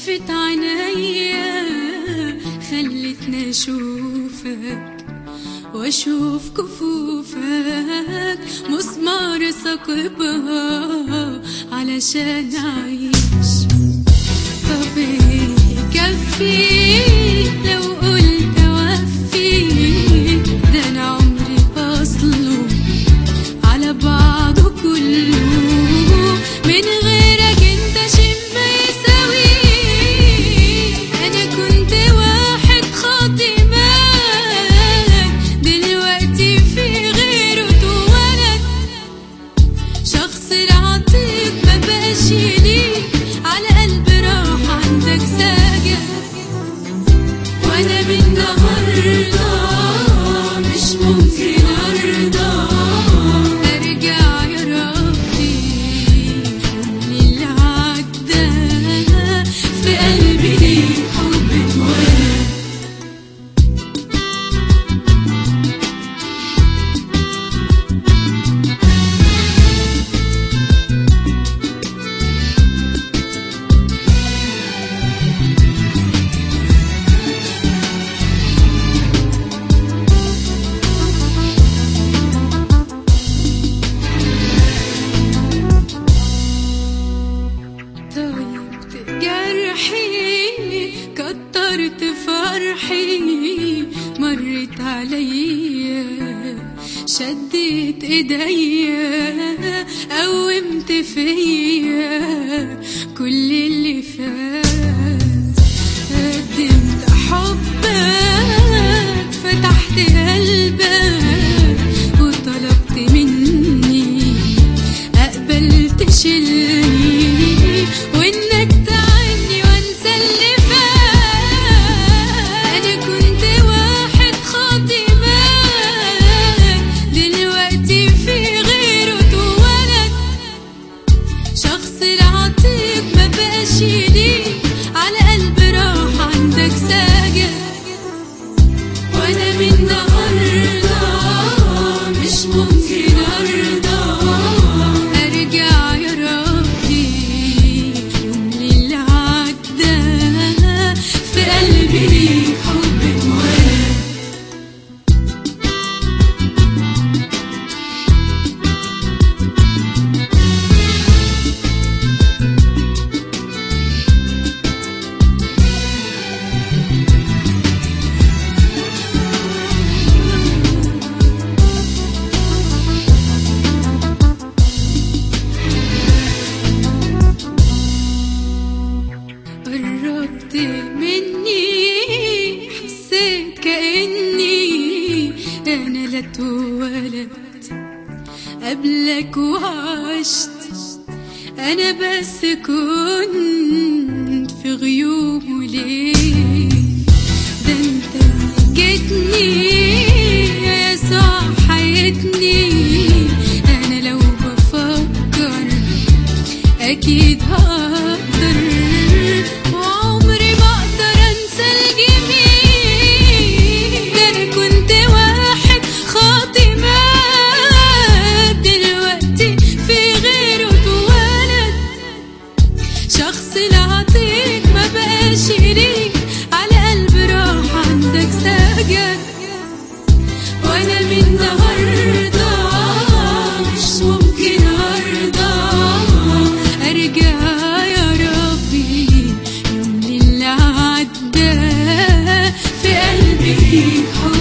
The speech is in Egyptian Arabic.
كشفت عينيا خلتني اشوفك واشوف كفوفك مسمار ثقبها علشان اعيش طب إيه يكفي لو قلت اوفي ده انا عمري اصله على بعضه كله من غيرك انت شيء ما يساوي انا كنت واحد خاطي مالك دلوقتي في غيره اتولد شخص العطيك ما بقاش يليق على قلب راح عندك ساجد وانا من النهارده مش ممكن ارضى ارجع يا ربي من اللي عدى في قلبي ليك حب اتولد طيبت جرحي كترت فرحي مرت عليا شديت ايديا قومت فيا كل اللي فات قدمت حبك فتحت قلبك وطلبت مني اقبل تشيلني وانك تعني وانسى اللي فات انا كنت واحد خاطي مالك دلوقتي في غيره اتولد شخص العطيك ما بقاش يليق على قلب راح عندك ساجد وانا من النهارده مش ممكن ارضى ارجع يا ربي يوم اللي عدى في قلبي ليك حب اتولد قربت مني حسيت كأني أنا لا اتولدت قبلك وعشت أنا بس كنت في غيوب وليه ده انت جيتني يا يسوع حياتني أنا لو بفكر أكيد هقدر وعمري ما أقدر أنسى الجميل ده أنا كنت واحد خاطي مات دلوقتي في غيره اتولد شخص العطيك ما بقاش يليق على قلب راح عندك سجد وانا من النهارده مش ممكن ارضى ارجع يا ربي يوم اللي عدى في قلبي حب